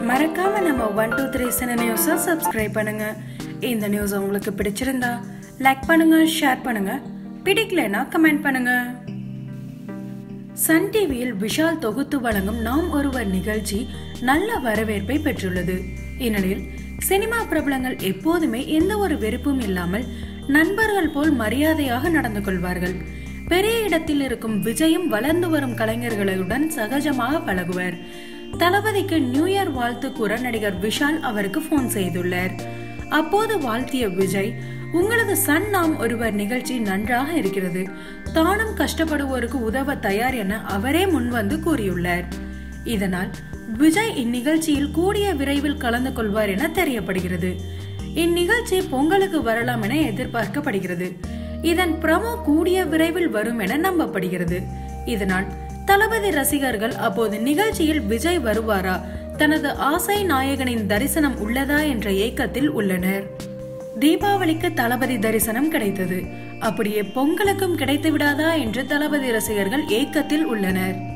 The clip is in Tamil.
மறக்காம நம்ம ஒன் டூ த்ரீ சின நியூஸை சப்ஸ்கிரைப் பண்ணுங்க இந்த நியூஸ் உங்களுக்கு பிடிச்சிருந்தா லைக் பண்ணுங்க ஷேர் பண்ணுங்க பிடிக்கலனா கமெண்ட் பண்ணுங்க சன் டிவியில் விஷால் தொகுத்து வழங்கும் நாம் ஒருவர் நிகழ்ச்சி நல்ல வரவேற்பை பெற்றுள்ளது இந்நிலையில் சினிமா பிரபலங்கள் எப்போதுமே எந்த ஒரு வெறுப்பும் இல்லாமல் நண்பர்கள் போல் மரியாதையாக நடந்து கொள்வார்கள் பெரிய இடத்தில் இருக்கும் விஜயும் வளர்ந்து வரும் கலைஞர்களுடன் சகஜமாக பழகுவர் தளபதிக்கு நியூ இயர் வாழ்த்து கூற நடிகர் விஷால் அவருக்கு போன் செய்துள்ளார் அப்போது வாழ்த்திய விஜய் உங்களது சன் நாம் ஒருவர் நிகழ்ச்சி நன்றாக இருக்கிறது தானும் கஷ்டப்படுவோருக்கு உதவ தயார் என அவரே முன்வந்து கூறியுள்ளார் இதனால் விஜய் இந்நிகழ்ச்சியில் கூடிய விரைவில் கலந்து கொள்வார் என தெரியப்படுகிறது இந்நிகழ்ச்சி பொங்கலுக்கு வரலாம் என எதிர்பார்க்கப்படுகிறது இதன் ப்ரமோ கூடிய விரைவில் வரும் என நம்பப்படுகிறது இதனால் தளபதி ரசிகர்கள் அப்போது நிகழ்ச்சியில் விஜய் வருவாரா தனது ஆசை நாயகனின் தரிசனம் உள்ளதா என்ற ஏக்கத்தில் உள்ளனர் தீபாவளிக்கு தளபதி தரிசனம் கிடைத்தது அப்படியே பொங்கலுக்கும் கிடைத்து விடாதா என்று தளபதி ரசிகர்கள் ஏக்கத்தில் உள்ளனர்